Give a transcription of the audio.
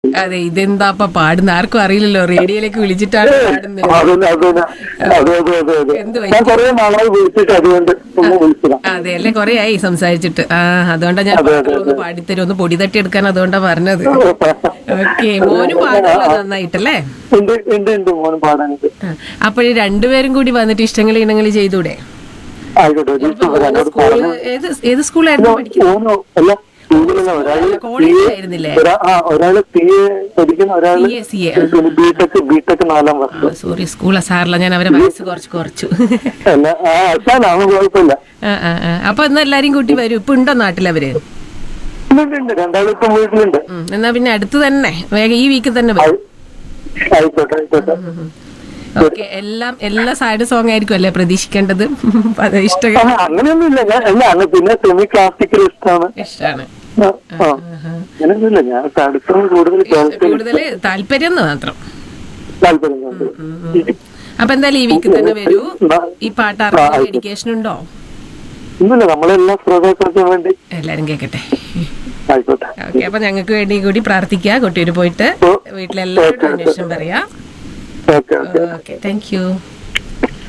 അതെ ഇതെന്താ അപ്പൊ പാടുന്ന ആർക്കും അറിയില്ലല്ലോ റേഡിയോയിലേക്ക് വിളിച്ചിട്ടാണ് പാടുന്നത് അതന്നെ അതന്നെ അതെ അതെ അതെ അതെ എന്ത് പറ്റി? ഞാൻ കുറെ നാളായി വിളിച്ചിട്ട് അതുകൊണ്ട് ഒന്ന് വിളിച്ചതാ അതെ അല്ലേ കൊറേ ആയി സംസാരിച്ചിട്ട് ആ അതുകൊണ്ടാ ഞാൻ അതെ, അതെ, പാട്ടുകളൊന്ന് പാടിത്തരും ഒന്ന് പൊടി തട്ടി എടുക്കാൻ അതുകൊണ്ടാ പറഞ്ഞത് ഓക്കെ മോനും പാടുമല്ലോ നന്നായിട്ടല്ലേ ഉണ്ട് ഉണ്ട് ഉണ്ട് മോനും പാടാനുണ്ട് അപ്പോഴേ രണ്ടുപേരും കൂടി വന്നിട്ട് ഇഷ്ടങ്ങൾ ഇണങ്ങൾ ചെയ്തൂടെ ആയിക്കോട്ടെ ഒരു ദിവസം വരാം. എന്നോട് സ്കൂള് പറഞ്ഞു ഏത് ഏത് സ്കൂളായിരുന്നു പഠിക്കുന്നത് ഓനോ അല്ല സ്കൂളിലെ ഒരാള് കോളേജിലായിരുന്നില്ലേ ഒരാ- ആ ഒരാള് സി എ പഠിക്കുന്ന ഒരാള് C A C A BTech BTech നാലാം വർഷം സോറി സ്കൂളാ സാറില്ല ഞാൻ അവരെ വയസ്സ് കുറച്ച് കുറച്ചു അല്ല ആ അച്ഛനാണ് കുഴപ്പമില്ല ആ ആ ആ. അപ്പൊ എന്നാ എല്ലാരും കൂട്ടി വരും ഇപ്പൊ ഉണ്ടോ നാട്ടിലവര് ഉണ്ട് ഉണ്ട് രണ്ടാളും ഇപ്പം വീട്ടിലുണ്ട് ഉം. എന്നാ പിന്നെ അടുത്ത് തന്നെ വേഗം ഈ വീക്കിൽ തന്നെ വരും ആയി- ആയിക്കോട്ടെ ആയിക്കോട്ടെ ഓക്കെ എല്ലാം എല്ലാ സൈഡ് സോങ് ആയിരിക്കും അല്ലേ പ്രതീക്ഷിക്കേണ്ടത് അത് ഇഷ്ട ആ, അങ്ങനെയൊന്നുമില്ല ഞാൻ അല്ല അങ്ങ് പിന്നെ സെമി ക്ലാസിക്കൽ ഇഷ്ടമാണ് ഇഷ്ടാണ് ആ, ആ. അങ്ങനെയൊന്നുമില്ല ഞാൻ അടുത്തും കൂടുതൽ കേൾക്കാൻ കൂടുതല് താല്പര്യം എന്ന് മാത്രം താല്പര്യമുണ്ട് അപ്പൊ എന്തായാലും ഈ വീക്കിൽ തന്നെ വരൂ ഈ പാട്ട് ആർക്കും ഡെഡിക്കേഷൻ ഉണ്ടോ ഒന്നുമില്ല നമ്മളെല്ലാം ശ്രോതാക്കൾക്കും വേണ്ടി എല്ലാരും കേക്കട്ടെ ആയിക്കോട്ടെ ഓക്കെ അപ്പൊ ഞങ്ങൾക്ക് വേണ്ടി കൂടി പ്രാർത്ഥിക്കുക കൊട്ടിയൂര് പോയിട്ട് വീട്ടിലെല്ലാവരും അന്വേഷണം പറയാം okay okay okay thank U